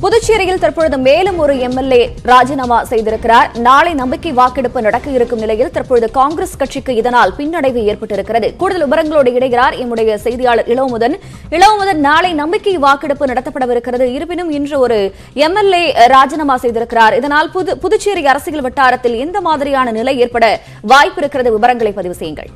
புதுச்சேரியில் தற்பொழுது மேலும் ஒரு எம்எல்ஏ ராஜினாமா செய்திருக்கிறார் நாளை நம்பிக்கை வாக்கெடுப்பு நடக்க இருக்கும் நிலையில் தற்பொழுது காங்கிரஸ் கட்சிக்கு இதனால் பின்னடைவு ஏற்பட்டிருக்கிறது கூடுதல் விவரங்களோடு இணைகிறார் எம்முடைய செய்தியாளர் இளவுமுதன் இளவுமுதன் நாளை நம்பிக்கை வாக்கெடுப்பு நடத்தப்படவிருக்கிறது இருப்பினும் இன்று ஒரு எம்எல்ஏ ராஜினாமா செய்திருக்கிறார் இதனால் புது புதுச்சேரி அரசியல் வட்டாரத்தில் எந்த மாதிரியான நிலை ஏற்பட வாய்ப்பு இருக்கிறது விவரங்களை பதிவு செய்யுங்கள்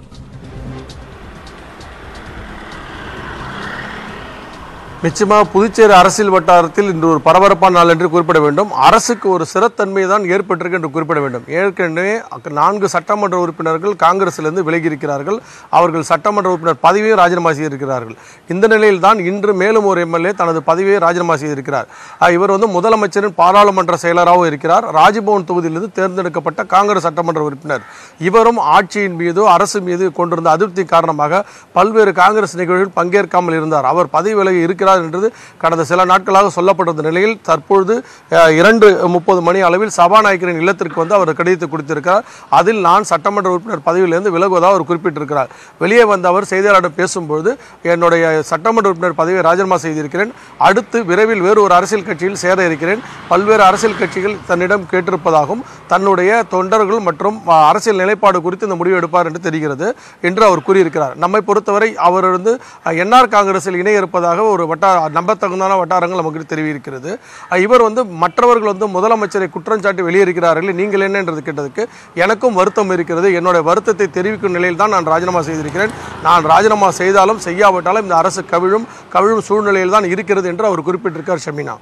நிச்சயமாக புதுச்சேரி அரசியல் வட்டாரத்தில் இன்று ஒரு பரபரப்பான நாள் என்று குறிப்பிட வேண்டும் அரசுக்கு ஒரு சிறத்தன்மை தான் ஏற்பட்டிருக்கு என்று குறிப்பிட வேண்டும் ஏற்கனவே அக்க- நான்கு சட்டமன்ற உறுப்பினர்கள் காங்கிரசிலிருந்து விலகி இருக்கிறார்கள் அவர்கள் சட்டமன்ற உறுப்பினர் பதவியை ராஜினாமா செய்திருக்கிறார்கள் இந்த நிலையில் தான் இன்று மேலும் ஒரு எம்எல்ஏ தனது பதவியை ராஜினாமா செய்திருக்கிறார் அஹ் இவர் வந்து முதலமைச்சரின் பாராளுமன்ற செயலராகவும் இருக்கிறார் ராஜ்பவன் தொகுதியிலிருந்து தேர்ந்தெடுக்கப்பட்ட காங்கிரஸ் சட்டமன்ற உறுப்பினர் இவரும் ஆட்சியின் மீது அரசு மீது கொண்டிருந்த அதிருப்தி காரணமாக பல்வேறு காங்கிரஸ் நிகழ்வுகளில் பங்கேற்காமல் இருந்தார் அவர் பதவி விலகி இருக்கிறார் என்றது கடந்த சில நாட்களாக சொல்லப்பட்டிருந்த நிலையில் தற்பொழுது அஹ், இரண்டு முப்பது மணி அளவில் சபாநாயகரின் இல்லத்திற்கு வந்து அவர் கடிதத்தை கொடுத்திருக்கிறார் அதில் நான் சட்டமன்ற உறுப்பினர் பதவியிலிருந்து விலகுவதாக அவர் குறிப்பிட்டிருக்கிறார் வெளியே வந்த அவர் செய்தியாளர்களிடம் பேசும்போது என்னுடைய சட்டமன்ற உறுப்பினர் பதவியை ராஜினாமா செய்திருக்கிறேன் அடுத்து விரைவில் வேறு ஒரு அரசியல் கட்சியில் சேர இருக்கிறேன் பல்வேறு அரசியல் கட்சிகள் தன்னிடம் கேட்டிருப்பதாகவும் தன்னுடைய தொண்டர்கள் மற்றும் அஹ், அரசியல் நிலைப்பாடு குறித்து இந்த முடிவு எடுப்பார் என்று தெரிகிறது என்று அவர் கூறியிருக்கிறார் நம்மை பொறுத்தவரை அவர் வந்து அஹ், என்ஆர் காங்கிரஸில் இணைய இருப்பதாக ஒரு வட்டார நம்பத்தகுந்தான வட்டாரங்கள் நமக்கு தெரிவிக்கிறது அஹ், இவர் வந்து மற்றவர்கள் வந்து முதலமைச்சரை குற்றம் சாட்டி வெளியேறுகிறார்கள் நீங்கள் என்ன என்றது கேட்டதுக்கு எனக்கும் வருத்தம் இருக்கிறது என்னுடைய வருத்தத்தை தெரிவிக்கும் நிலையில் தான் நான் ராஜினாமா செய்திருக்கிறேன் நான் ராஜினாமா செய்தாலும் செய்யாவிட்டாலும் இந்த அரசு கவிழும் கவிழும் சூழ்நிலையில் தான் இருக்கிறது என்று அவர் குறிப்பிட்டிருக்கார் ஷமினா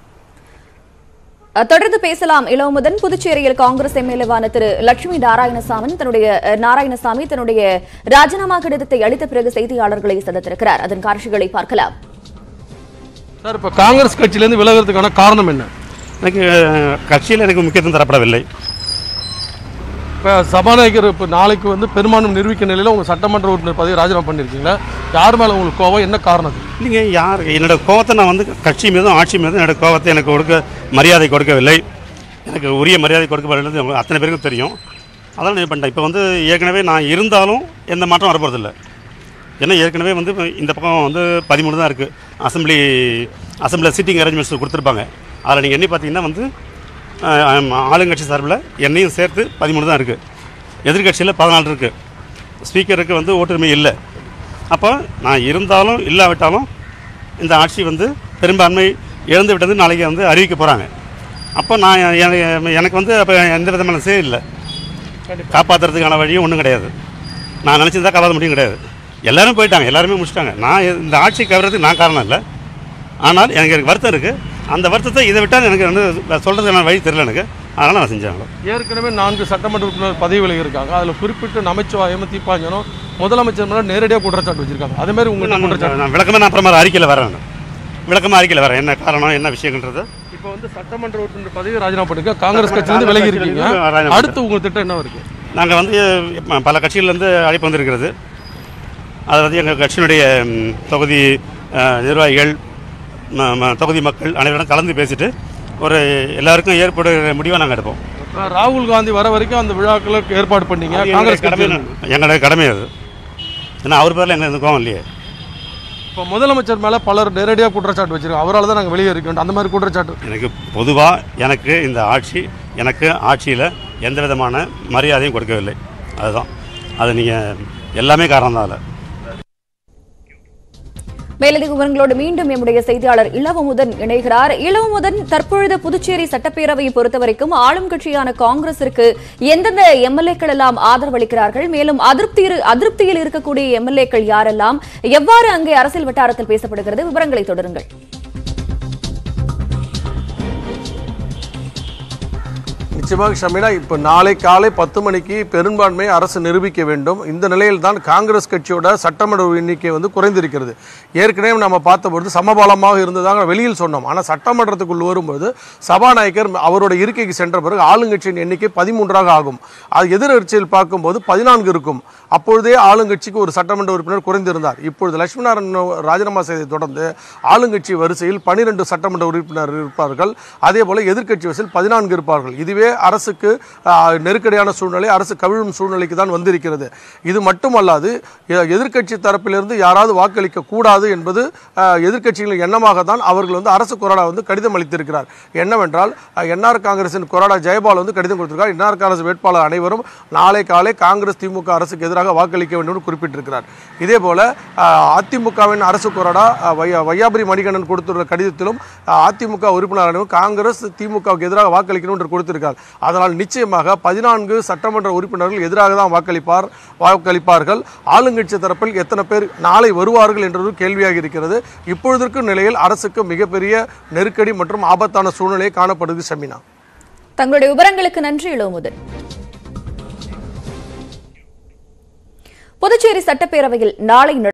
அஹ், தொடர்ந்து பேசலாம் இளவுமுதன் புதுச்சேரியில் காங்கிரஸ் எம்எல்ஏவான திரு லட்சுமி நாராயணசாமி தன்னுடைய அஹ், நாராயணசாமி தன்னுடைய ராஜினாமா கடிதத்தை அளித்த பிறகு செய்தியாளர்களை சந்தித்திருக்கிறார் அதன் காட்சிகளை பார்க்கலாம் சார் இப்போ காங்கிரஸ் கட்சியிலேருந்து விலகிறதுக்கான காரணம் என்ன எனக்கு கட்சியில் எனக்கு முக்கியத்துவம் தரப்படவில்லை இப்போ சபாநாயகர் இப்போ நாளைக்கு வந்து பெரும்பான்மை நிரூபிக்க நிலையில் உங்கள் சட்டமன்ற உறுப்பினர் பதவி ராஜினாமா பண்ணியிருக்கீங்களா யார் மேலே உங்களுக்கு கோவம் என்ன காரணம் அது? இல்லைங்க யார் என்னோட கோவத்தை நான் வந்து கட்சி மீதும் ஆட்சி மீதும் என்னோட கோவத்தை எனக்கு கொடுக்க மரியாதை கொடுக்கவில்லை எனக்கு உரிய மரியாதை கொடுக்கப்படவில்லை அவங்க அத்தனை பேருக்கும் தெரியும் அதெல்லாம் நான் பண்ணிட்டேன் இப்போ வந்து ஏற்கனவே நான் இருந்தாலும் எந்த மாற்றம் வரப்போகிறதில்ல ஏன்னா ஏற்கனவே வந்து இந்த பக்கம் வந்து பதிமூணு தான் இருக்குது அசம்பிளி அசம்பிளியில் சீட்டிங் அரேஞ்ச்மெண்ட்ஸ் கொடுத்துருப்பாங்க அதில் நீங்கள் எண்ணி பார்த்தீங்கன்னா வந்து அஹ், ஆளுங்கட்சி சார்பில் என்னையும் சேர்த்து பதிமூணு தான் இருக்குது எதிர்கட்சியில் பதினாலு இருக்குது ஸ்பீக்கருக்கு வந்து ஓட்டுரிமை இல்லை அப்போ நான் இருந்தாலும் இல்லாவிட்டாலும் இந்த ஆட்சி வந்து பெரும்பான்மை இழந்து விட்டது நாளைக்கு வந்து அறிவிக்க போகிறாங்க அப்போ நான் எனக்கு- எனக்கு வந்து அப்போ எந்த விதமான செயல் இல்லை காப்பாற்றுறதுக்கான வழியும் ஒன்றும் கிடையாது நான் நினச்சிருந்தா காப்பாற்ற முடியும் கிடையாது எல்லாரும் போயிட்டாங்க எல்லாருமே முடிச்சிட்டாங்க நான் இந்த ஆட்சி கவர்றதுக்கு நான் காரணம் இல்லை ஆனால் எனக்கு எனக்கு வருத்தம் இருக்குது அந்த வருத்தத்தை இதை விட்டால் எனக்கு வந்து சொல்கிறதுக்கான வழி தெரியல எனக்கு அதனால் நான் செஞ்சாங்க ஏற்கனவே நான்கு சட்டமன்ற உறுப்பினர் பதவி விலகி இருக்காங்க அதில் குறிப்பிட்டு நமச்சிவாயம் தீப்பாஞ்சனும் முதலமைச்சர் மேலே நேரடியாக குற்றச்சாட்டு வச்சிருக்காங்க அதே மாதிரி உங்கள்கிட்ட குற்றச்சாட்டு நான் விளக்கமாக நான் அப்புறமா அறிக்கையில் வரேன் நான். விளக்கமாக அறிக்கையில் வரேன் என்ன காரணம் என்ன விஷயங்கன்றது இப்போ வந்து சட்டமன்ற உறுப்பினர் பதவி ராஜினாமா பண்ணிருக்க காங்கிரஸ் கட்சியிலேருந்து விலகி இருக்கீங்க ராஜினாமா அடுத்து உங்கள் திட்டம் என்ன இருக்கு நாங்கள் வந்து இப்ப பல கட்சிகள்லேருந்து அழைப்பு வந்திருக்கிறது அது வந்து எங்கள் கட்சியினுடைய ம், தொகுதி அஹ், நிர்வாகிகள் ம- ம- தொகுதி மக்கள் அனைவரும் கலந்து பேசிட்டு ஒரு எல்லாருக்கும் ஏற்படுகிற முடிவை நாங்கள் எடுப்போம் இப்ப ராகுல் காந்தி வர வரைக்கும் அந்த விழாக்களுக்கு ஏற்பாடு பண்ணீங்க அது காங்கிரஸ் எங்களுடைய கடமை கட்சி எங்களுடைய கடமை அது ஏன்னா அவர் பேரில் எங்களுக்கு எந்த கோவம் இல்லையே இப்போ முதலமைச்சர் மேலே பலர் நேரடியாக குற்றச்சாட்டு வச்சிருக்காங்க அவரால் தான் நாங்கள் வெளியே இருக்கோம் அந்த மாதிரி குற்றச்சாட்டு எனக்கு பொதுவாக எனக்கு இந்த ஆட்சி எனக்கு ஆட்சியில் எந்த விதமான மரியாதையும் கொடுக்கவில்லை அதுதான் அது நீங்கள் எல்லாமே காரணம் தான் அதில் மேலதிக விவரங்களோடு மீண்டும் எம்முடைய செய்தியாளர் இளவமுதன் இணைகிறார் இளவமுதன் தற்பொழுது புதுச்சேரி சட்டப்பேரவையை பொறுத்தவரைக்கும் ஆளும் கட்சியான காங்கிரசிற்கு எந்தெந்த எம்எல்ஏக்கள் எல்லாம் ஆதரவளிக்கிறார்கள் மேலும் அதிருப்தி அதிருப்தியில் இருக்கக்கூடிய எம்எல்ஏக்கள் யாரெல்லாம் எவ்வாறு அங்கே அரசியல் வட்டாரத்தில் பேசப்படுகிறது விவரங்களை தொடருங்கள் நிச்சயமாக ஷமீனா இப்போ நாளை காலை பத்து மணிக்கு பெரும்பான்மை அரசு நிரூபிக்க வேண்டும் இந்த நிலையில் தான் காங்கிரஸ் கட்சியோட சட்டமன்ற எண்ணிக்கை வந்து குறைந்திருக்கிறது ஏற்கனவே நம்ம பார்த்தபொழுது சமபலமாக இருந்ததாக வெளியில் சொன்னோம் ஆனால் சட்டமன்றத்துக்குள் வரும்போது சபாநாயகர் அவரோட இருக்கைக்கு சென்ற பிறகு ஆளுங்கட்சியின் எண்ணிக்கை பதிமூன்றாக ஆகும் அது எதிர்கட்சியில் பார்க்கும்போது பதினான்கு இருக்கும் அப்பொழுதே ஆளுங்கட்சிக்கு ஒரு சட்டமன்ற உறுப்பினர் குறைந்திருந்தார் இப்பொழுது லட்சுமிநாராயணன் ராஜினாமா செய்ததை தொடர்ந்து ஆளுங்கட்சி வரிசையில் பனிரெண்டு சட்டமன்ற உறுப்பினர் இருப்பார்கள் அதே போல எதிர்க்கட்சி வரிசையில் பதினான்கு இருப்பார்கள் இதுவே அரசுக்கு ஆஹ், நெருக்கடியான சூழ்நிலை அரசு கவிழும் சூழ்நிலைக்கு தான் வந்திருக்கிறது இது மட்டுமல்லாது எ- எதிர்க்கட்சி தரப்பிலிருந்து யாராவது வாக்களிக்க கூடாது என்பது ஆஹ், எதிர்க்கட்சிகளின் எண்ணமாக தான் அவர்கள் வந்து அரசு கொறடா வந்து கடிதம் அளித்திருக்கிறார் என்னவென்றால் அஹ், என்ஆர் காங்கிரசின் கொறடா ஜெயபால் வந்து கடிதம் கொடுத்திருக்கார் என்ஆர் காங்கிரஸ் வேட்பாளர் அனைவரும் நாளை காலை காங்கிரஸ் திமுக அரசுக்கு எதிராக வாக்களிக்க வேண்டும் என்று குறிப்பிட்டிருக்கிறார் இதே போல ஆஹ், அதிமுகவின் அரசு கொறடா ஆஹ், வையா- வையாபுரி மணிகண்டன் கொடுத்துள்ள கடிதத்திலும் ஆஹ், அதிமுக உறுப்பினர் அனைவரும் காங்கிரஸ் திமுகவுக்கு எதிராக வாக்களிக்கணும் என்று கொடுத்திருக்கார் அதனால் நிச்சயமாக பதினான்கு சட்டமன்ற உறுப்பினர்கள் எதிராக தான் வாக்களிப்பார் வாக்களிப்பார்கள் ஆளுங்கட்சி தரப்பில் எத்தனை பேர் நாளை வருவார்கள் என்றது கேள்வியாக இருக்கிறது இப்பொழுதிருக்கும் நிலையில் அரசுக்கு மிகப்பெரிய நெருக்கடி மற்றும் ஆபத்தான சூழ்நிலை காணப்படுது ஷமினா தங்களுடைய விவரங்களுக்கு நன்றி இளமுதன் புதுச்சேரி சட்டப்பேரவையில் நாளை